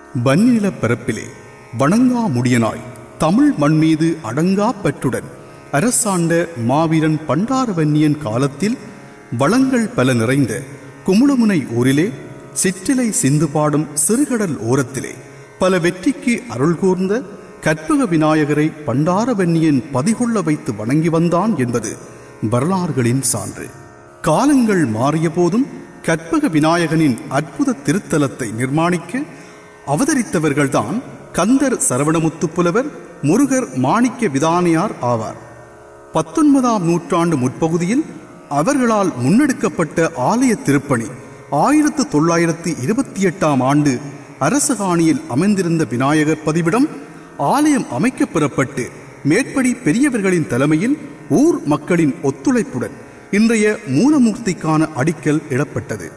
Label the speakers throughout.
Speaker 1: வன்னிலப் பரப்பிலே வணங்கா முடியனாய் தமிழ் மண் மீது அடங்கா பற்றுடன் அரசாண்ட மாவீரன் பண்டாரவன்னியன் காலத்தில் வளங்கள் பல நிறைந்த குமுளமுனை ஊரிலே சிற்றிலை சிந்து பாடும் சிறுகடல் ஓரத்திலே பல வெற்றிக்கு அருள் கூர்ந்த கற்பக விநாயகரை பண்டாரவன்னியன் பதிகொள்ள வைத்து வணங்கி வந்தான் என்பது வரலாறுகளின் சான்று காலங்கள் மாறிய போதும் கற்பக விநாயகனின் அற்புத திருத்தலத்தை நிர்மாணிக்க அவதரித்தவர்கள்தான் கந்தர் சரவணமுத்து புலவர் முருகர் மாணிக்க விதானியார் ஆவார் பத்தொன்பதாம் நூற்றாண்டு முற்பகுதியில் அவர்களால் முன்னெடுக்கப்பட்ட ஆலய திருப்பணி ஆயிரத்து தொள்ளாயிரத்தி இருபத்தி எட்டாம் ஆண்டு அரசகாணியில் அமைந்திருந்த விநாயகர் பதிவிடம் ஆலயம் அமைக்கப் பெறப்பட்டு மேற்படி பெரியவர்களின் தலைமையில் ஊர் மக்களின் ஒத்துழைப்புடன் இன்றைய மூலமூர்த்திக்கான அடிக்கல் இடப்பட்டது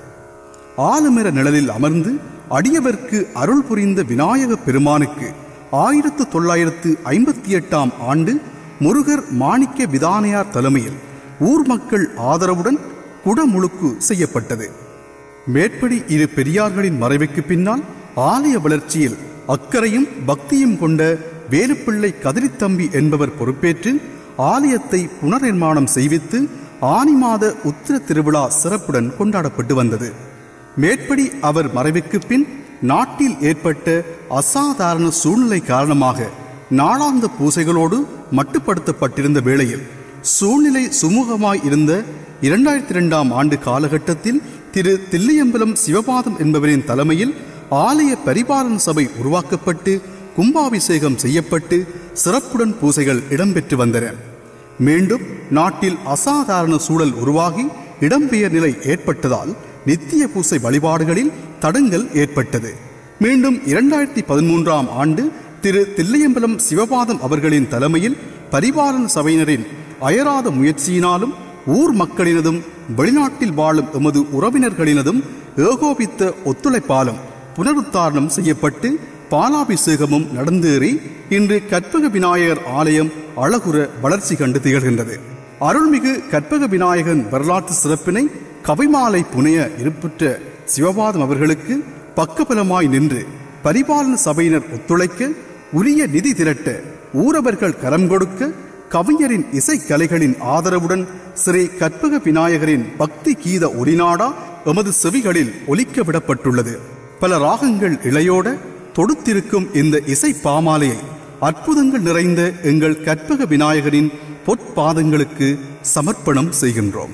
Speaker 1: ஆலமர நிழலில் அமர்ந்து அடியவர்க்கு அருள் புரிந்த விநாயக பெருமானுக்கு ஆயிரத்து தொள்ளாயிரத்து ஐம்பத்தி எட்டாம் ஆண்டு முருகர் மாணிக்க விதானையார் தலைமையில் ஊர் மக்கள் ஆதரவுடன் குடமுழுக்கு செய்யப்பட்டது மேற்படி இரு பெரியார்களின் மறைவுக்கு பின்னால் ஆலய வளர்ச்சியில் அக்கறையும் பக்தியும் கொண்ட வேலுப்பிள்ளை கதிரித்தம்பி என்பவர் பொறுப்பேற்று ஆலயத்தை புனர்நிர்மாணம் செய்வித்து ஆனி மாத உத்திர திருவிழா சிறப்புடன் கொண்டாடப்பட்டு வந்தது மேற்படி அவர் மறைவுக்கு பின் நாட்டில் ஏற்பட்ட அசாதாரண சூழ்நிலை காரணமாக நாளாந்த பூசைகளோடு மட்டுப்படுத்தப்பட்டிருந்த வேளையில் சூழ்நிலை சுமூகமாய் இருந்த இரண்டாயிரத்தி இரண்டாம் ஆண்டு காலகட்டத்தில் திரு தில்லியம்பலம் சிவபாதம் என்பவரின் தலைமையில் ஆலய பரிபாலன சபை உருவாக்கப்பட்டு கும்பாபிஷேகம் செய்யப்பட்டு சிறப்புடன் பூசைகள் இடம்பெற்று வந்தன மீண்டும் நாட்டில் அசாதாரண சூழல் உருவாகி இடம்பெயர் நிலை ஏற்பட்டதால் நித்திய பூசை வழிபாடுகளில் தடங்கல் ஏற்பட்டது மீண்டும் இரண்டாயிரத்தி பதிமூன்றாம் ஆண்டு திரு தில்லையம்பலம் சிவபாதம் அவர்களின் தலைமையில் பரிபாலன சபையினரின் அயராத முயற்சியினாலும் ஊர் மக்களினதும் வெளிநாட்டில் வாழும் எமது உறவினர்களினதும் ஏகோபித்த ஒத்துழைப்பாலும் புனருத்தாரணம் செய்யப்பட்டு பாலாபிஷேகமும் நடந்தேறி இன்று கற்பக விநாயகர் ஆலயம் அழகுற வளர்ச்சி கண்டு திகழ்கின்றது அருள்மிகு கற்பக விநாயகன் வரலாற்று சிறப்பினை கவிமாலை புனைய இருப்புற்ற சிவபாதம் அவர்களுக்கு பக்கபலமாய் நின்று பரிபாலன சபையினர் ஒத்துழைக்க உரிய நிதி திரட்ட ஊரவர்கள் கரம் கொடுக்க கவிஞரின் இசைக்கலைகளின் ஆதரவுடன் ஸ்ரீ கற்பக விநாயகரின் பக்தி கீத ஒளிநாடா எமது செவிகளில் ஒலிக்க விடப்பட்டுள்ளது பல ராகங்கள் இளையோட தொடுத்திருக்கும் இந்த இசை பாமாலையை அற்புதங்கள் நிறைந்த எங்கள் கற்பக விநாயகரின் பொற்பாதங்களுக்கு சமர்ப்பணம் செய்கின்றோம்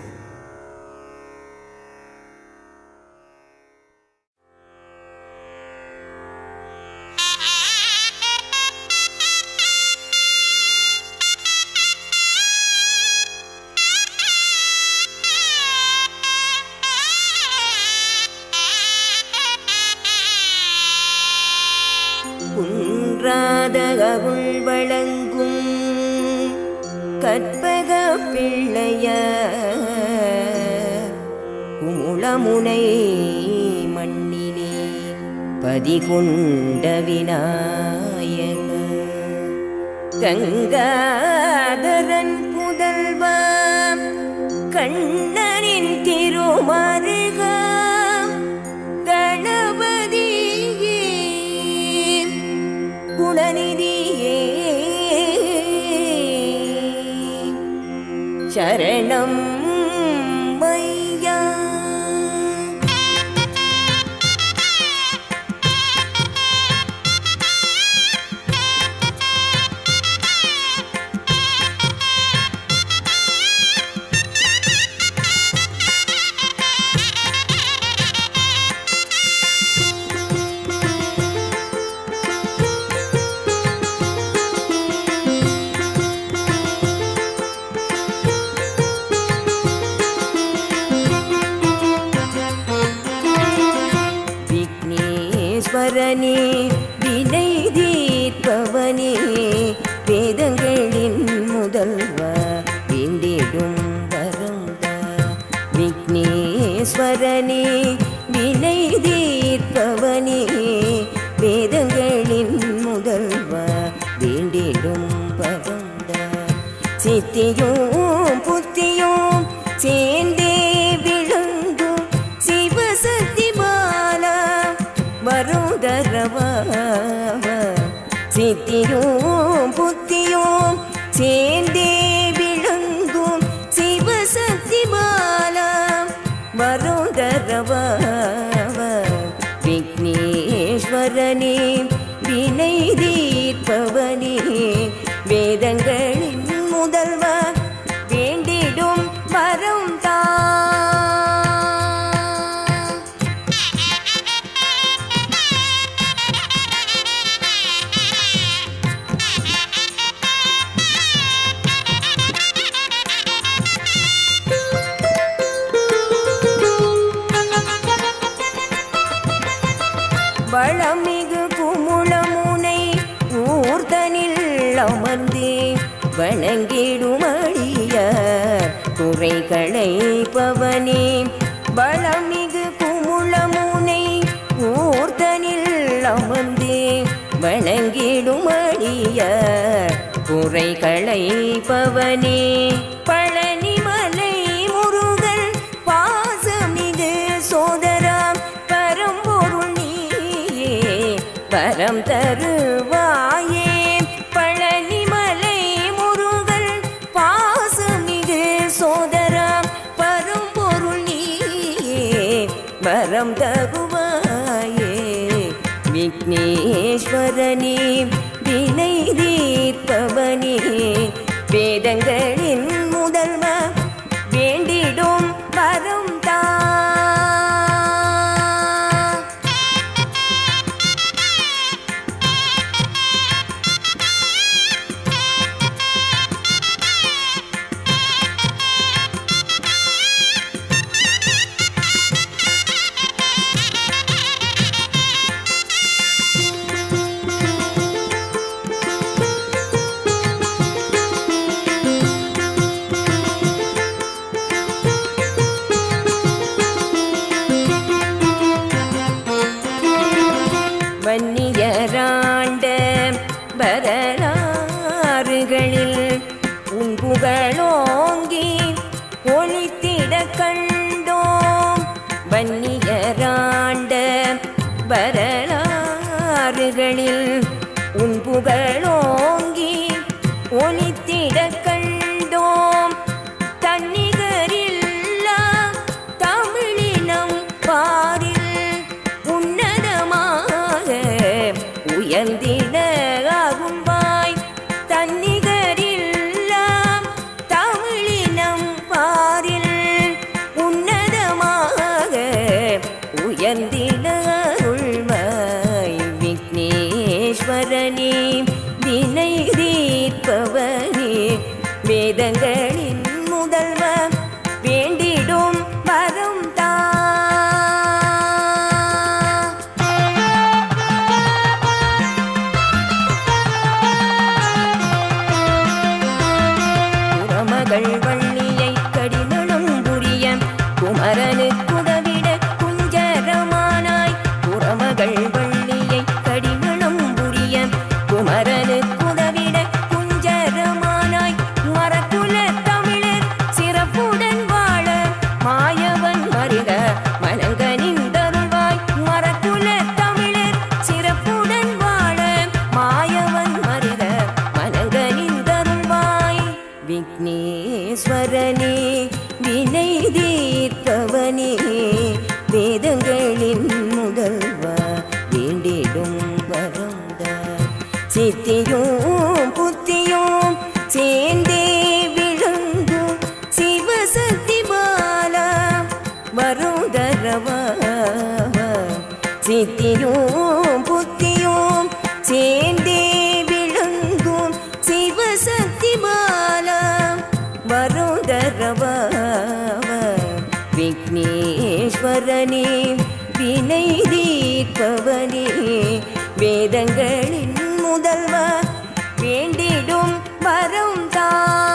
Speaker 2: குன்றாத அருள் வழங்கும் கற்பக பிள்ளைய குமுளமுனை மண்ணிலே பதிகொண்ட விநாயக கங்காதரன் புதல்வா கண்ணனின் திருமருகா கணபதியே குணநிதியே சரணம் மையா விக்னேஸ்வரனே வினை தீர்ப்பவனே வேதங்களின் முதல்வா வேண்டிடும் வரந்தா விக்னேஸ்வரனே வினை தீர்ப்பவனே வேதங்களின் முதல்வா வேண்டிடும் வரந்தா சித்தியும் புத்தியும் சேர்ந்தே விழுங்கும் சிவசக்தி பாலா வருதரவா வணங்கிடுமடியார் குறைகளை பவனே வளமிகு குமுளமுனை ஊர்தனில் அமர்ந்தே வணங்கிடுமடியார் குறைகளை பவனே பழனிமலை முருகன் பாசமிகு சோதராம் பரம்பொருள் நீயே பரம் தருவாயே பழனிமலை முருகன் பாசமிகு சோதராம் பரம்பொருள் நீயே வரம் தகுவாயே விக்னேஸ்வரனே வினை தீர்ப்பவனே வேதங்களின் முதல்வ வேண்டிடும் வரம் தா வன்னியராண்ட வரலாறுகளில் உன் புகழோங்கி ஒளித்திட கண்டோம் வன்னியராண்ட வரலாறுகளில் உன் புகழோங்கி ஒளித்திட கண்டோம் தன்னிகரில்லா தமிழினம் பாரில் உன்னதமாக உயர்ந்திட அருள்வாய் தன்னிகரில்லாம் தமிழினம் பாரில் உன்னதமாக உயர்ந்திட அருள்வாய் விக்னேஸ்வரனே வினை தீர்ப்பவனே வேதங்களின் முதல்வ வேண்டிடும் வரம் தா குரமகள் வள்ளியை கடிமணம் புரிய குமரனுக்குதவிட குஞ்சரமானாய் குரமகள் வள்ளியை கடிமணம் புரிய குமரனுக்குதவிட குஞ்சரமானாய் மரக்குல தமிழர் சிறப்புடன் வாழ மாயவன் மருக மனங்கனிந்தருள்வாய் மரக்குல தமிழர் சிறப்புடன் வாழ மாயவன் மருக மனங்கனிந்தருள்வாய் விக்னேஸ்வரனே வினை தீர்ப்பவனே வேதங்களின் முதல்வா வேண்டிடும் வரந்தா சித்தியும் புத்தியும் சேர்ந்தே விளங்கும் சிவசக்தி பாலா வருதரவா சித்தியும் புத்தியும் சேர்ந்தே விளங்கும் சிவசக்தி பாலா வருதரவா விக்னேஸ்வரனே வினை தீர்ப்பவனே வேதங்களின் முதல்வா வேண்டிடும் வரம் தா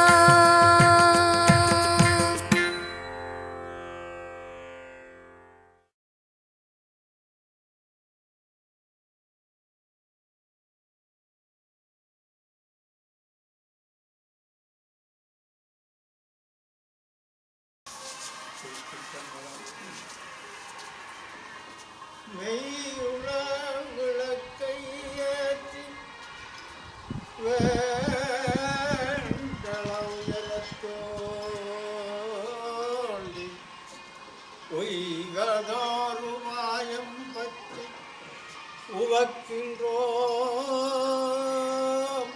Speaker 3: மெய்யுள விளக்கை ஏற்றி வேண்டளவுயரத்தோண்டி உய்கதாருமாயம் பற்றி உவக்கின்றோம்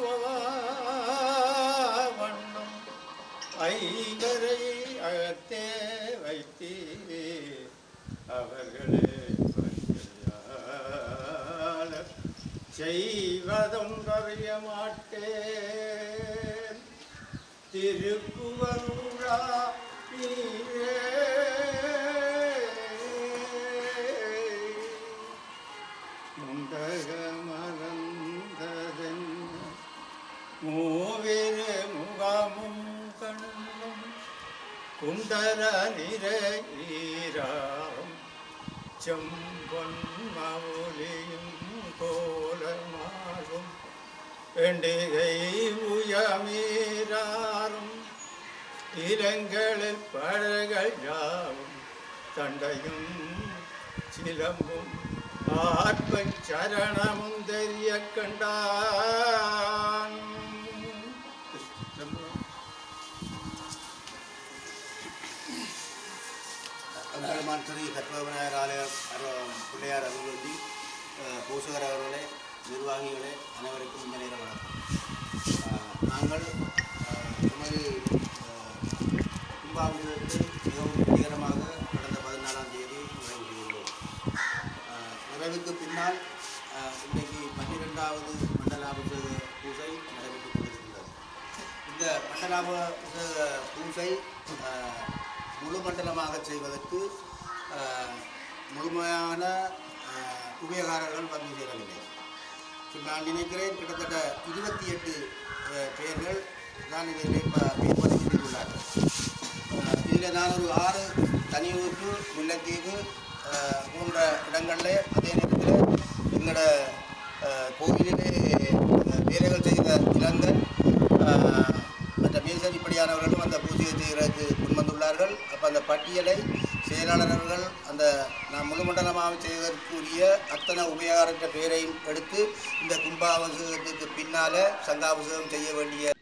Speaker 3: உவவண்ணம் ஐவரை அகத்தே வைத்தீர் அவர்களே பணியாளர் செய்வதும் அறிய மாட்டேன் திருப்புவருளா நீரே முண்டக மலர்ந்ததென்ன மூவிரு குண்டல நிறையீராம் செம்பொன் மவுலியும் கோலமாகும் வெண்டிகை உயமீராரும் இளங்களில் பழகள் யாவும் தண்டையும் சிலம்பும் ஆற்பச் சரணமும் தெரிய கண்டான்
Speaker 4: பெருமான் ஸ்ரீ கற்பகவிநாயகர் ஆலய அரு- பிள்ளையார் அருள்வந்தி பூசகர் அவர்களே நிர்வாகிகளே அனைவருக்கும் இந்த நேர வணக்கம் அஹ், நாங்கள் அஹ், நமது அஹ், கும்பாபிஷேகத்தை மிகவும் வெற்றிகரமாக கடந்த பதினாலாம் தேதி நிறைவு செய்துள்ளோம் அஹ், நிறைவுக்கு பின்னால் அஹ், இன்றைக்கு பன்னிரெண்டாவது மண்டலாபிஷேக பூஜை நடைபெற்றுக் கொண்டிருக்கின்றது இந்த மண்டலாபிஷேக பூஜை அஹ், முழு மண்டலமாக செய்வதற்கு அஹ், முழுமையான அஹ், உபயோகாரர்கள் வந்து சேரவில்லை So, நான் நினைக்கிறேன் கிட்டத்தட்ட இருபத்தி எட்டு பேர்கள் தான் இதில் இப்போ பதிவு செய்துள்ளார்கள் அஹ், இதில் நான் ஒரு ஆறு தனியூற்று முல்லைத்தீவு அஹ், போன்ற இடங்களில் அதே நேரத்தில் எங்களோட அஹ், கோவிலிலே அஹ், வேலைகள் செய்கிற இளங்கள் அஹ், மற்ற மேசர் இப்படியானவர்களும் அந்த பூஜையை செய்கிறதுக்கு முன்வந்துள்ளார்கள் அப்போ அந்த பட்டியலை செயலாளர் அவர்கள் அந்த நான் முழுமண்டலமாக செய்வதற்குரிய அத்தனை உபயோகரற்ற பேரையும் எடுத்து இந்த கும்பாபிஷேகத்துக்கு பின்னால் சங்காபிஷேகம் செய்ய வேண்டிய